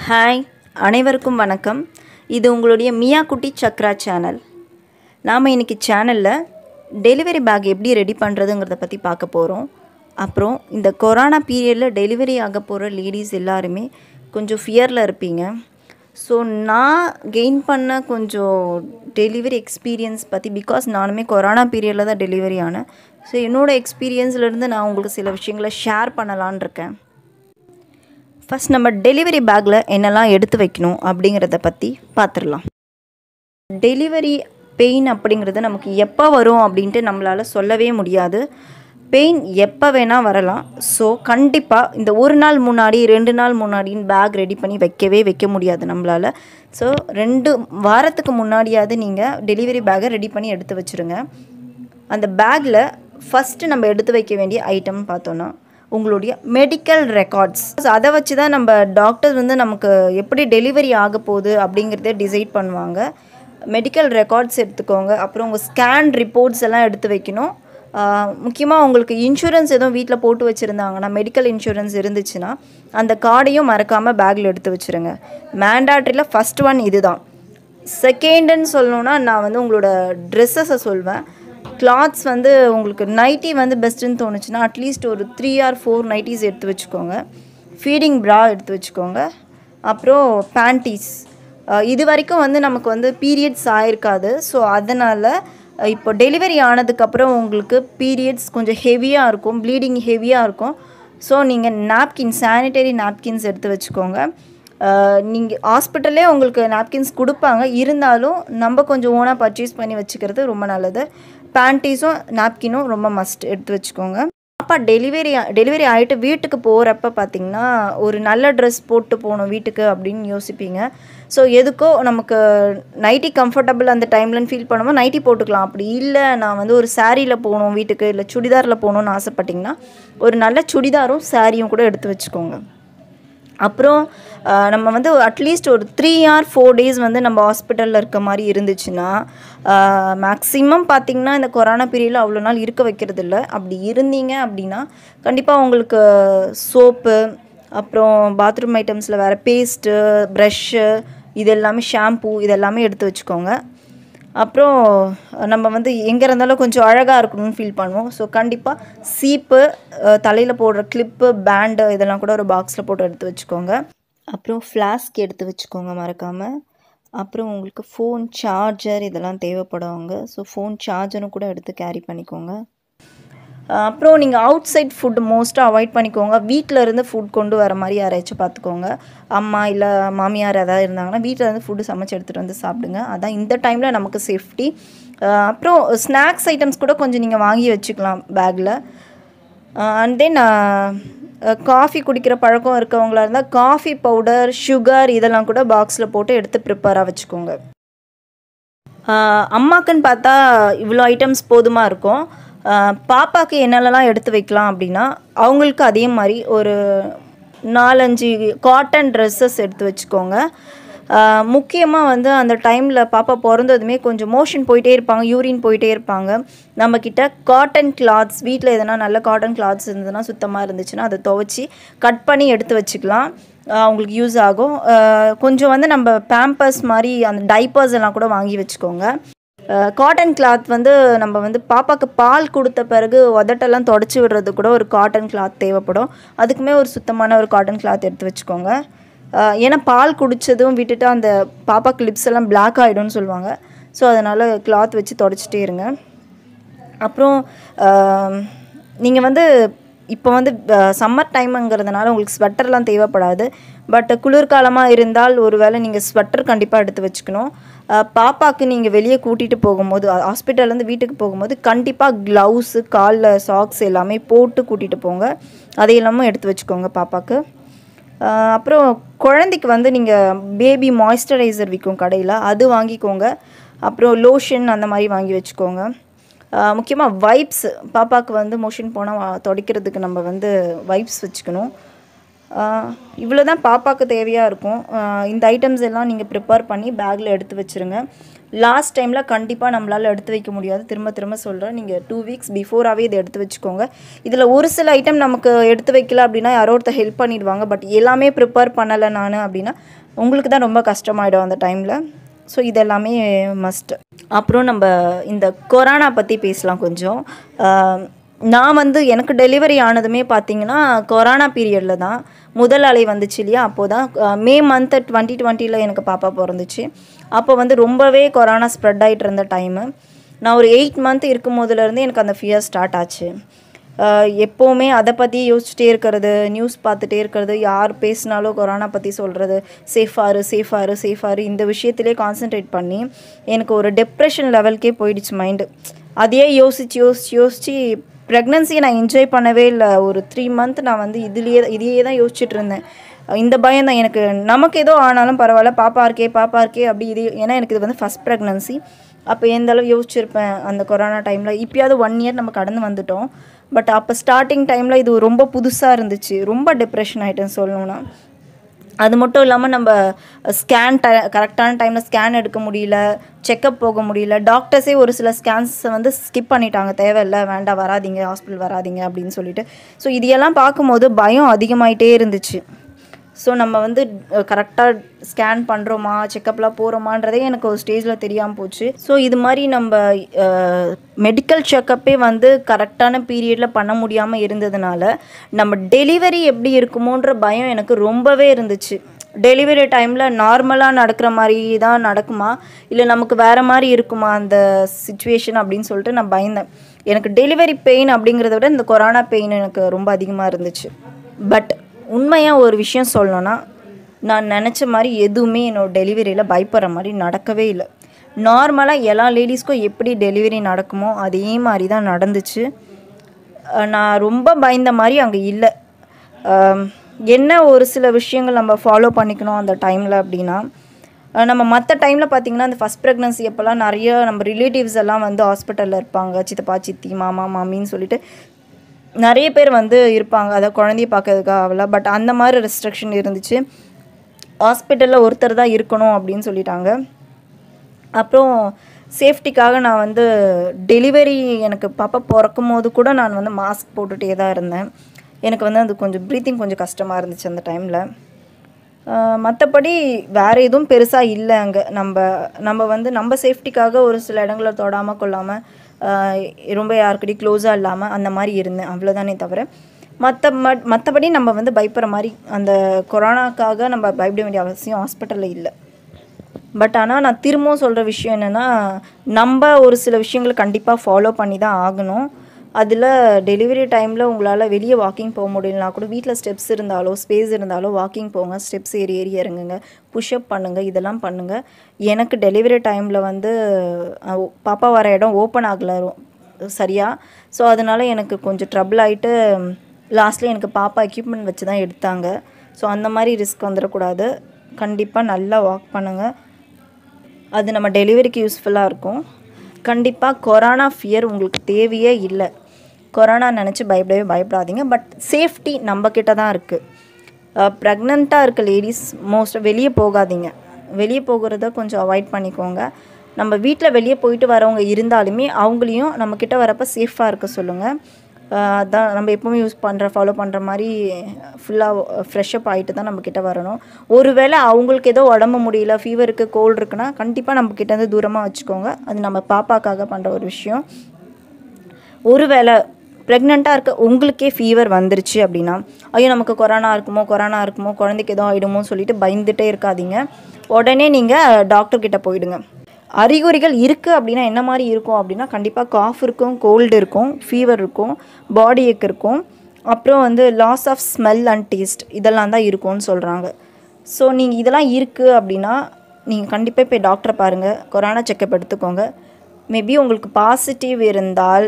hi அனைவருக்கும் வணக்கம் இது உங்களுடைய மியா குட்டி சக்ரா சேனல் நாம் இன்றைக்கி சேனலில் டெலிவரி பேக் எப்படி ரெடி பண்ணுறதுங்கிறத பற்றி பார்க்க போகிறோம் அப்புறம் இந்த கொரோனா பீரியடில் டெலிவரி ஆக போகிற லேடிஸ் எல்லாருமே கொஞ்சம் ஃபியரில் இருப்பீங்க ஸோ நான் கெயின் பண்ண கொஞ்சம் டெலிவரி எக்ஸ்பீரியன்ஸ் பற்றி பிகாஸ் நானுமே கொரோனா பீரியடில் தான் டெலிவரி ஆனேன் ஸோ என்னோடய எக்ஸ்பீரியன்ஸ்லேருந்து நான் உங்களுக்கு சில விஷயங்களை ஷேர் பண்ணலான் இருக்கேன் ஃபஸ்ட் நம்ம டெலிவரி பேக்கில் என்னெல்லாம் எடுத்து வைக்கணும் அப்படிங்கிறத பற்றி பார்த்துடலாம் டெலிவரி பெயின் அப்படிங்கிறது நமக்கு எப்போ வரும் அப்படின்ட்டு நம்மளால் சொல்லவே முடியாது பெயின் எப்போ வேணால் வரலாம் ஸோ கண்டிப்பாக இந்த ஒரு நாள் முன்னாடி ரெண்டு நாள் முன்னாடின்னு பேக் ரெடி பண்ணி வைக்கவே வைக்க முடியாது நம்மளால் ஸோ ரெண்டு வாரத்துக்கு முன்னாடியாவது நீங்கள் டெலிவரி பேக்கை ரெடி பண்ணி எடுத்து வச்சுருங்க அந்த பேக்கில் ஃபஸ்ட்டு நம்ம எடுத்து வைக்க வேண்டிய ஐட்டம் பார்த்தோன்னா உங்களுடைய மெடிக்கல் ரெக்கார்ட்ஸ் அதை வச்சு தான் நம்ம டாக்டர் வந்து நமக்கு எப்படி டெலிவரி ஆக போகுது அப்படிங்கிறத டிசைட் பண்ணுவாங்க மெடிக்கல் ரெக்கார்ட்ஸ் எடுத்துக்கோங்க அப்புறம் உங்கள் ஸ்கேன் ரிப்போர்ட்ஸ் எல்லாம் எடுத்து வைக்கணும் முக்கியமாக உங்களுக்கு இன்சூரன்ஸ் எதுவும் வீட்டில் போட்டு வச்சுருந்தாங்கன்னா மெடிக்கல் இன்சூரன்ஸ் இருந்துச்சுன்னா அந்த கார்டையும் மறக்காமல் பேக்கில் எடுத்து வச்சுருங்க மேண்டாட்ரியில் ஃபஸ்ட் ஒன் இது தான் செகண்டுன்னு சொல்லணுன்னா நான் வந்து உங்களோட ட்ரெஸ்ஸஸை சொல்வேன் கிளாத்ஸ் வந்து உங்களுக்கு நைட்டி வந்து பெஸ்ட்டுன்னு தோணுச்சுன்னா அட்லீஸ்ட் ஒரு த்ரீ ஆர் ஃபோர் நைட்டிஸ் எடுத்து வச்சுக்கோங்க ஃபீடிங் ப்ரா எடுத்து வச்சுக்கோங்க அப்புறம் பேண்டீஸ் இது வரைக்கும் வந்து நமக்கு வந்து பீரியட்ஸ் ஆயிருக்காது ஸோ அதனால் இப்போ டெலிவரி ஆனதுக்கப்புறம் உங்களுக்கு பீரியட்ஸ் கொஞ்சம் ஹெவியாக இருக்கும் ப்ளீடிங் ஹெவியாக இருக்கும் ஸோ நீங்கள் நாப்கின் சானிடரி நாப்கின்ஸ் எடுத்து வச்சுக்கோங்க நீங்கள் ஹாஸ்பிட்டல்லே உங்களுக்கு நாப்கின்ஸ் கொடுப்பாங்க இருந்தாலும் நம்ம கொஞ்சம் ஓனாக பர்ச்சேஸ் பண்ணி வச்சுக்கிறது ரொம்ப நல்லது பேண்டீஸும் நாப்கினும் ரொம்ப மஸ்ட் எடுத்து வச்சுக்கோங்க அப்பா டெலிவரி டெலிவரி ஆகிட்டு வீட்டுக்கு போகிறப்ப பார்த்திங்கன்னா ஒரு நல்ல ட்ரெஸ் போட்டு போகணும் வீட்டுக்கு அப்படின்னு யோசிப்பீங்க ஸோ எதுக்கோ நமக்கு நைட்டி கம்ஃபர்டபுள் அந்த டைம்லன்னு ஃபீல் பண்ணும்போது நைட்டி போட்டுக்கலாம் அப்படி இல்லை நான் வந்து ஒரு சாரியில் போகணும் வீட்டுக்கு இல்லை சுடிதாரில் போகணுன்னு ஆசைப்பட்டிங்கன்னா ஒரு நல்ல சுடிதாரும் சாரியும் கூட எடுத்து வச்சுக்கோங்க அப்புறம் நம்ம வந்து அட்லீஸ்ட் ஒரு த்ரீ ஆர் ஃபோர் டேஸ் வந்து நம்ம ஹாஸ்பிட்டலில் இருக்க மாதிரி இருந்துச்சுன்னா மேக்ஸிமம் பார்த்திங்கன்னா இந்த கொரோனா பீரியடில் அவ்வளோ நாள் இருக்க வைக்கிறது இல்லை அப்படி இருந்தீங்க அப்படின்னா கண்டிப்பாக உங்களுக்கு சோப்பு அப்புறம் பாத்ரூம் ஐட்டம்ஸில் வேறு பேஸ்ட்டு ப்ரஷ்ஷு இது எல்லாமே ஷாம்பூ இதெல்லாமே எடுத்து வச்சுக்கோங்க அப்புறம் நம்ம வந்து எங்கே இருந்தாலும் கொஞ்சம் அழகாக இருக்கணும்னு ஃபீல் பண்ணுவோம் ஸோ கண்டிப்பாக சீப்பு தலையில் போடுற கிளிப்பு பேண்டு இதெல்லாம் கூட ஒரு பாக்ஸில் போட்டு எடுத்து வச்சுக்கோங்க அப்புறம் ஃப்ளாஸ்க் எடுத்து வச்சுக்கோங்க மறக்காமல் அப்புறம் உங்களுக்கு ஃபோன் சார்ஜர் இதெல்லாம் தேவைப்படுவாங்க ஸோ ஃபோன் சார்ஜரும் கூட எடுத்து கேரி பண்ணிக்கோங்க அப்புறம் நீங்கள் அவுட் சைட் ஃபுட் மோஸ்ட்டாக அவாய்ட் பண்ணிக்கோங்க வீட்டில் இருந்து ஃபுட் கொண்டு வர மாதிரி யாராச்சும் பார்த்துக்கோங்க அம்மா இல்லை மாமியார் ஏதாவது இருந்தாங்கன்னா வீட்டில் இருந்து ஃபுட்டு சமைச்சு எடுத்துகிட்டு வந்து சாப்பிடுங்க அதான் இந்த டைமில் நமக்கு சேஃப்டி அப்புறம் ஸ்நாக்ஸ் ஐட்டம்ஸ் கூட கொஞ்சம் நீங்கள் வாங்கி வச்சுக்கலாம் பேக்கில் அண்ட் தென் காஃபி குடிக்கிற பழக்கம் இருக்கவங்களா இருந்தால் காஃபி பவுடர் சுகர் இதெல்லாம் கூட பாக்ஸில் போட்டு எடுத்து ப்ரிப்பேராக வச்சுக்கோங்க அம்மாக்குன்னு பார்த்தா இவ்வளோ ஐட்டம்ஸ் போதுமாக இருக்கும் பாப்பாவுக்கு என்னென்னலாம் எடுத்து வைக்கலாம் அப்படின்னா அவங்களுக்கு அதே மாதிரி ஒரு நாலஞ்சு காட்டன் ட்ரெஸ்ஸஸ் எடுத்து வச்சுக்கோங்க முக்கியமாக வந்து அந்த டைமில் பாப்பா பிறந்ததுமே கொஞ்சம் மோஷன் போயிட்டே இருப்பாங்க யூரின் போயிட்டே இருப்பாங்க நம்மக்கிட்ட காட்டன் கிளாத்ஸ் வீட்டில் எதனா நல்ல காட்டன் கிளாத்ஸ் இருந்ததுன்னா சுத்தமாக இருந்துச்சுன்னா அதை துவைச்சி கட் பண்ணி எடுத்து வச்சுக்கலாம் அவங்களுக்கு யூஸ் ஆகும் கொஞ்சம் வந்து நம்ம பேம்பர்ஸ் மாதிரி அந்த டைப்பர்ஸ் எல்லாம் கூட வாங்கி வச்சுக்கோங்க காட்டன் கிளாத் வந்து நம்ம வந்து பாப்பாவுக்கு பால் கொடுத்த பிறகு உதட்டெல்லாம் தொடச்சி விடுறது கூட ஒரு காட்டன் கிளாத் தேவைப்படும் அதுக்குமே ஒரு சுத்தமான ஒரு காட்டன் கிளாத் எடுத்து வச்சுக்கோங்க ஏன்னா பால் குடித்ததும் விட்டுட்டு அந்த பாப்பாக்கு லிப்ஸ் எல்லாம் பிளாக் ஆகிடும்னு சொல்லுவாங்க ஸோ அதனால் கிளாத் வச்சு தொடச்சிட்டே இருங்க அப்புறம் நீங்கள் வந்து இப்போ வந்து சம்மர் டைமுங்கிறதுனால உங்களுக்கு ஸ்வெட்டர்லாம் தேவைப்படாது பட் குளிர்காலமாக இருந்தால் ஒரு வேளை நீங்கள் ஸ்வெட்டர் கண்டிப்பாக எடுத்து வச்சுக்கணும் பாப்பாவுக்கு நீங்கள் வெளியே கூட்டிகிட்டு போகும்போது ஹாஸ்பிட்டல்லேருந்து வீட்டுக்கு போகும்போது கண்டிப்பாக க்ளவுஸு காலில் சாக்ஸ் எல்லாமே போட்டு கூட்டிகிட்டு போங்க அதை எல்லாமே எடுத்து வச்சுக்கோங்க பாப்பாவுக்கு அப்புறம் குழந்தைக்கு வந்து நீங்கள் பேபி மாய்ஸ்சரைசர் விற்கும் கடையில் அது வாங்கிக்கோங்க அப்புறம் லோஷன் அந்த மாதிரி வாங்கி வச்சுக்கோங்க முக்கியமாக வைப்ஸ் பாப்பாவுக்கு வந்து மோஷன் போனால் துடைக்கிறதுக்கு நம்ம வந்து வைப்ஸ் வச்சுக்கணும் இவ்வளோ தான் பாப்பாவுக்கு தேவையாக இருக்கும் ஆஹ் இந்த ஐட்டம்ஸ் எல்லாம் நீங்கள் ப்ரிப்பேர் பண்ணி பேக்கில் எடுத்து வச்சுருங்க லாஸ்ட் டைமில் கண்டிப்பாக நம்மளால் எடுத்து வைக்க முடியாது திரும்ப திரும்ப சொல்கிறேன் நீங்கள் டூ வீக்ஸ் பிஃபோராகவே இதை எடுத்து வச்சுக்கோங்க இதில் ஒரு சில ஐட்டம் நமக்கு எடுத்து வைக்கல அப்படின்னா யாரோ ஒருத்தர் ஹெல்ப் பண்ணிடுவாங்க பட் எல்லாமே ப்ரிப்பேர் பண்ணலை நான் அப்படின்னா உங்களுக்கு தான் ரொம்ப கஷ்டமாயிடும் அந்த டைமில் ஸோ இதெல்லாமே மஸ்ட் அப்புறம் நம்ம இந்த கொரோனா பற்றி பேசலாம் கொஞ்சம் ஆஹ் நான் வந்து எனக்கு டெலிவரி ஆனதுமே பார்த்தீங்கன்னா கொரோனா பீரியடில் தான் முதல் அலை வந்துச்சு இல்லையா அப்போது தான் மே மந்த்து டுவெண்ட்டி டுவெண்ட்டியில் எனக்கு பாப்பா பிறந்துச்சு அப்போ வந்து ரொம்பவே கொரோனா ஸ்ப்ரெட் ஆகிட்டு இருந்த டைமு நான் ஒரு எயிட் மந்த் இருக்கும் போதுலேருந்து எனக்கு அந்த ஃபியர் ஸ்டார்ட் ஆச்சு ஆஹ் எப்போவுமே அதை பற்றி யோசிச்சுட்டே இருக்கிறது நியூஸ் பார்த்துட்டே இருக்கிறது யார் பேசினாலும் கொரோனா பற்றி சொல்கிறது சேஃபாரு சேஃபாரு சேஃபாரு இந்த விஷயத்திலே கான்சென்ட்ரேட் பண்ணி எனக்கு ஒரு டெப்ரெஷன் லெவல்க்கே போயிடுச்சு மைண்டு அதையே யோசிச்சு யோசிச்சு யோசிச்சு ப்ரெக்னன்சியை நான் என்ஜாய் பண்ணவே இல்லை ஒரு த்ரீ மந்த் நான் வந்து இதுலேயே இதையே தான் யோசிச்சுட்டு இருந்தேன் இந்த பயம் தான் எனக்கு நமக்கு ஏதோ ஆனாலும் பரவாயில்ல பாப்பா இருக்கே பாப்பா இருக்கே அப்படி இது ஏன்னா எனக்கு இது வந்து ஃபஸ்ட் ப்ரெக்னன்சி அப்போ எந்த அளவு யோசிச்சிருப்பேன் அந்த கொரோனா டைமில் இப்போயாவது ஒன் இயர் நம்ம கடந்து வந்துட்டோம் பட் அப்போ ஸ்டார்டிங் டைமில் இது ரொம்ப புதுசாக இருந்துச்சு ரொம்ப டிப்ரெஷன் ஆகிட்டேன் சொல்லணும்னா அது மட்டும் இல்லாமல் நம்ம ஸ்கேன் ட கரெக்டான டைமில் ஸ்கேன் எடுக்க முடியல செக்கப் போக முடியல டாக்டர்ஸே ஒரு சில ஸ்கேன்ஸை வந்து ஸ்கிப் பண்ணிட்டாங்க தேவையில்லை வேண்டாம் வராதீங்க ஹாஸ்பிட்டல் வராதீங்க அப்படின்னு சொல்லிட்டு ஸோ இதையெல்லாம் பார்க்கும்போது பயம் அதிகமாயிட்டே இருந்துச்சு ஸோ நம்ம வந்து கரெக்டாக ஸ்கேன் பண்ணுறோமா செக்கப்லாம் போகிறோமான்றதே எனக்கு ஒரு ஸ்டேஜில் தெரியாமல் போச்சு ஸோ இது மாதிரி நம்ம மெடிக்கல் செக்கப்பே வந்து கரெக்டான பீரியடில் பண்ண முடியாமல் இருந்ததுனால நம்ம டெலிவரி எப்படி இருக்குமோன்ற பயம் எனக்கு ரொம்பவே இருந்துச்சு டெலிவரி டைமில் நார்மலாக நடக்கிற மாதிரி தான் நடக்குமா இல்லை நமக்கு வேறு மாதிரி இருக்குமா அந்த சுச்சுவேஷன் அப்படின்னு சொல்லிட்டு நான் பயந்தேன் எனக்கு டெலிவரி பெயின் அப்படிங்கிறத விட இந்த கொரோனா பெயின் எனக்கு ரொம்ப அதிகமாக இருந்துச்சு பட் உண்மையாக ஒரு விஷயம் சொல்லணும்னா நான் நினச்ச மாதிரி எதுவுமே என்னோட டெலிவரியில் பயப்படுற மாதிரி நடக்கவே இல்லை நார்மலாக எல்லா லேடிஸ்க்கும் எப்படி டெலிவரி நடக்குமோ அதே மாதிரி தான் நடந்துச்சு அஹ் நான் ரொம்ப பயந்த மாதிரி அங்கே இல்லை அஹ் என்ன ஒரு சில விஷயங்கள் நம்ம ஃபாலோ பண்ணிக்கணும் அந்த டைமில் அப்படின்னா அஹ் நம்ம மற்ற டைமில் பார்த்தீங்கன்னா அந்த ஃபஸ்ட் ப்ரெக்னன்சி அப்போல்லாம் நிறைய நம்ம ரிலேட்டிவ்ஸ் எல்லாம் வந்து ஹாஸ்பிட்டலில் இருப்பாங்க சித்தப்பா சித்தி மாமா மாமின்னு சொல்லிட்டு நிறைய பேர் வந்து இருப்பாங்க அதை குழந்தைய பார்க்கறதுக்காகல பட் அந்த மாதிரி ரெஸ்ட்ரிக்ஷன் இருந்துச்சு ஹாஸ்பிட்டலில் ஒருத்தர் தான் இருக்கணும் அப்படின்னு சொல்லிட்டாங்க அப்புறம் சேஃப்டிக்காக நான் வந்து டெலிவரி எனக்கு பாப்பா பிறக்கும் போது கூட நான் வந்து மாஸ்க் போட்டுகிட்டே தான் இருந்தேன் எனக்கு வந்து அது கொஞ்சம் ப்ரீத்திங் கொஞ்சம் கஷ்டமாக இருந்துச்சு அந்த டைமில் மற்றபடி வேறு எதுவும் பெருசாக இல்லை அங்கே நம்ம நம்ம வந்து நம்ம சேஃப்டிக்காக ஒரு சில இடங்களை தொடாமல் கொள்ளாமல் ரொம்ப யாருக்கிட்டையும் க்ளோஸாக இல்லாமல் அந்த மாதிரி இருந்தேன் அவ்வளோதானே தவிர மற்ற மற்றபடி நம்ம வந்து பயப்படுற மாதிரி அந்த கொரோனாக்காக நம்ம பயப்பட வேண்டிய அவசியம் ஹாஸ்பிட்டலில் இல்லை பட் ஆனால் நான் திரும்பவும் சொல்கிற விஷயம் என்னென்னா நம்ம ஒரு சில விஷயங்களை கண்டிப்பாக ஃபாலோ பண்ணி தான் ஆகணும் அதில் டெலிவரி டைமில் உங்களால் வெளியே வாக்கிங் போக முடியலனா கூட வீட்டில் ஸ்டெப்ஸ் இருந்தாலோ ஸ்பேஸ் இருந்தாலோ வாக்கிங் போங்க ஸ்டெப்ஸ் ஏறி ஏறி இறங்குங்க புஷ்அப் பண்ணுங்கள் இதெல்லாம் பண்ணுங்கள் எனக்கு டெலிவரி டைமில் வந்து அஹ், பாப்பா வர இடம் ஓப்பன் ஆகலை சரியா ஸோ அதனால் எனக்கு கொஞ்சம் ட்ரபிள் ஆகிட்டு லாஸ்ட்டில் எனக்கு பாப்பா எக்யூப்மெண்ட் வச்சு தான் எடுத்தாங்க ஸோ அந்த மாதிரி ரிஸ்க் வந்துடக்கூடாது கண்டிப்பாக நல்லா வாக் பண்ணுங்கள் அது நம்ம டெலிவரிக்கு யூஸ்ஃபுல்லாக இருக்கும் கண்டிப்பாக கொரோனா ஃபியர் உங்களுக்கு தேவையே இல்லை கொரோனா நினச்சி பயப்படவே பயப்படாதீங்க பட் சேஃப்டி நம்மக்கிட்ட தான் இருக்குது ப்ரெக்னெண்ட்டாக இருக்க லேடிஸ் மோஸ்ட் வெளியே போகாதீங்க வெளியே போகிறத கொஞ்சம் அவாய்ட் பண்ணிக்கோங்க நம்ம வீட்டில் வெளியே போயிட்டு வரவங்க இருந்தாலுமே அவங்களையும் நம்மக்கிட்ட வரப்போ சேஃபாக இருக்க சொல்லுங்கள் அதான் நம்ம எப்பவுமே யூஸ் பண்ணுற ஃபாலோ பண்ணுற மாதிரி ஃபுல்லாக ஃப்ரெஷ்அப் ஆகிட்டு தான் நம்மக்கிட்ட வரணும் ஒருவேளை அவங்களுக்கு ஏதோ உடம்பு முடியல ஃபீவர் இருக்குது கோல்டு இருக்குன்னா கண்டிப்பாக நம்மக்கிட்ட இருந்து தூரமாக வச்சுக்கோங்க அது நம்ம பாப்பாக்காக பண்ணுற ஒரு விஷயம் ஒருவேளை ப்ரெக்னெண்ட்டாக இருக்க உங்களுக்கே ஃபீவர் வந்துருச்சு அப்படின்னா ஐயோ நமக்கு கொரோனா இருக்குமோ கொரோனா இருக்குமோ குழந்தைக்கு எதுவும் ஆகிடுமோ சொல்லிட்டு பயந்துட்டே இருக்காதீங்க உடனே நீங்கள் டாக்டர் கிட்ட போயிடுங்க அறிகுறிகள் இருக்குது அப்படின்னா என்ன மாதிரி இருக்கும் அப்படின்னா கண்டிப்பாக காஃப் இருக்கும் கோல்டு இருக்கும் ஃபீவர் இருக்கும் பாடி ஏக் இருக்கும் அப்புறம் வந்து loss of smell and taste இதெல்லாம் தான் இருக்கும்னு சொல்கிறாங்க ஸோ நீங்கள் இதெல்லாம் இருக்குது அப்படின்னா நீங்கள் கண்டிப்பாக போய் டாக்டரை பாருங்கள் கொரோனா செக்கப் எடுத்துக்கோங்க மேபி உங்களுக்கு பாசிட்டிவ் இருந்தால்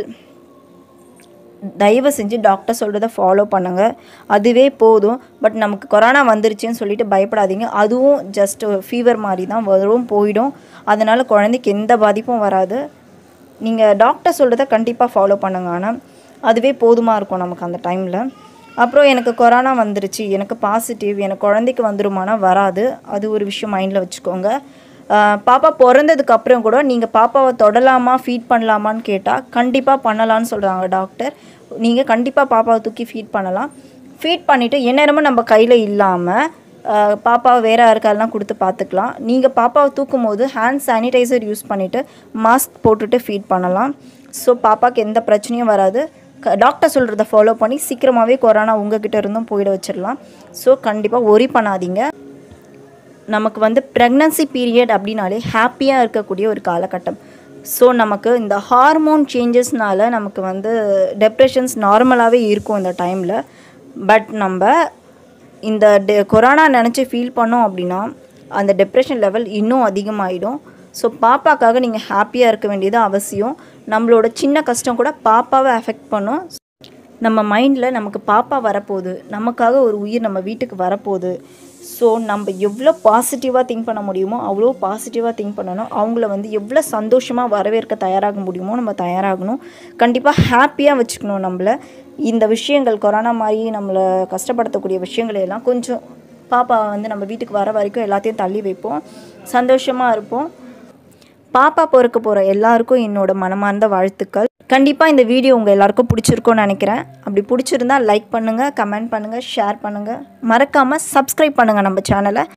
தயவு செஞ்சு டாக்டர் சொல்கிறத ஃபாலோ பண்ணுங்கள் அதுவே போதும் பட் நமக்கு கொரோனா வந்துருச்சுன்னு சொல்லிட்டு பயப்படாதீங்க அதுவும் ஜஸ்ட் ஃபீவர் மாதிரி தான் வரும் போயிடும் அதனால் குழந்தைக்கு எந்த பாதிப்பும் வராது நீங்கள் டாக்டர் சொல்கிறத கண்டிப்பாக ஃபாலோ பண்ணுங்க ஆனால் அதுவே போதுமாக இருக்கும் நமக்கு அந்த டைமில் அப்புறம் எனக்கு கொரோனா வந்துருச்சு எனக்கு பாசிட்டிவ் எனக்கு குழந்தைக்கு வந்துருமானா வராது அது ஒரு விஷயம் மைண்டில் வச்சுக்கோங்க ஆஹ் பாப்பா பிறந்ததுக்கு அப்புறம் கூட நீங்கள் பாப்பாவை தொடலாமா ஃபீட் பண்ணலாமான்னு கேட்டால் கண்டிப்பாக பண்ணலான்னு சொல்கிறாங்க டாக்டர் நீங்கள் கண்டிப்பாக பாப்பாவை தூக்கி ஃபீட் பண்ணலாம் ஃபீட் பண்ணிவிட்டு எந்நேரமும் நம்ம கையில் இல்லாமல் பாப்பாவை வேறு யாருக்காரெல்லாம் கொடுத்து பார்த்துக்கலாம் நீங்கள் பாப்பாவை தூக்கும் போது ஹேண்ட் சானிடைசர் யூஸ் பண்ணிவிட்டு மாஸ்க் போட்டுட்டு ஃபீட் பண்ணலாம் ஸோ பாப்பாவுக்கு எந்த பிரச்சனையும் வராது க டாக்டர் சொல்கிறத ஃபாலோ பண்ணி சீக்கிரமாகவே கொரோனா உங்ககிட்ட இருந்தும் போயிட வச்சிடலாம் ஸோ கண்டிப்பாக ஒரி பண்ணாதீங்க நமக்கு வந்து ப்ரெக்னன்சி பீரியட் அப்படின்னாலே ஹாப்பியாக இருக்கக்கூடிய ஒரு காலகட்டம் ஸோ நமக்கு இந்த ஹார்மோன் சேஞ்சஸ்னால நமக்கு வந்து டெப்ரெஷன்ஸ் நார்மலாகவே இருக்கும் இந்த டைமில் பட் நம்ம இந்த டெ கொரோனா நினச்சி ஃபீல் பண்ணோம் அப்படின்னா அந்த டெப்ரெஷன் லெவல் இன்னும் அதிகமாகிடும் ஸோ பாப்பாக்காக நீங்கள் ஹாப்பியாக இருக்க வேண்டியது அவசியம் நம்மளோட சின்ன கஷ்டம் கூட பாப்பாவை அஃபெக்ட் பண்ணும் நம்ம மைண்டில் நமக்கு பாப்பா வரப்போகுது நமக்காக ஒரு உயிர் நம்ம வீட்டுக்கு வரப்போகுது ஸோ நம்ம எவ்வளோ பாசிட்டிவாக திங்க் பண்ண முடியுமோ அவ்வளோ பாசிட்டிவாக திங்க் பண்ணணும் அவங்கள வந்து எவ்வளோ சந்தோஷமாக வரவேற்க தயாராக முடியுமோ நம்ம தயாராகணும் கண்டிப்பாக ஹாப்பியாக வச்சுக்கணும் நம்மள இந்த விஷயங்கள் கொரோனா மாதிரி நம்மளை கஷ்டப்படுத்தக்கூடிய விஷயங்களை எல்லாம் கொஞ்சம் பாப்பாவை வந்து நம்ம வீட்டுக்கு வர வரைக்கும் எல்லாத்தையும் தள்ளி வைப்போம் சந்தோஷமாக இருப்போம் பாப்பா பிறக்க போகிற எல்லாருக்கும் என்னோட மனமார்ந்த வாழ்த்துக்கள் கண்டிப்பாக இந்த வீடியோ உங்கள் எல்லாருக்கும் பிடிச்சிருக்கும்னு நினைக்கிறேன் அப்படி பிடிச்சிருந்தா லைக் பண்ணுங்கள் கமெண்ட் பண்ணுங்கள் ஷேர் பண்ணுங்கள் மறக்காமல் சப்ஸ்கிரைப் பண்ணுங்கள் நம்ம சேனலை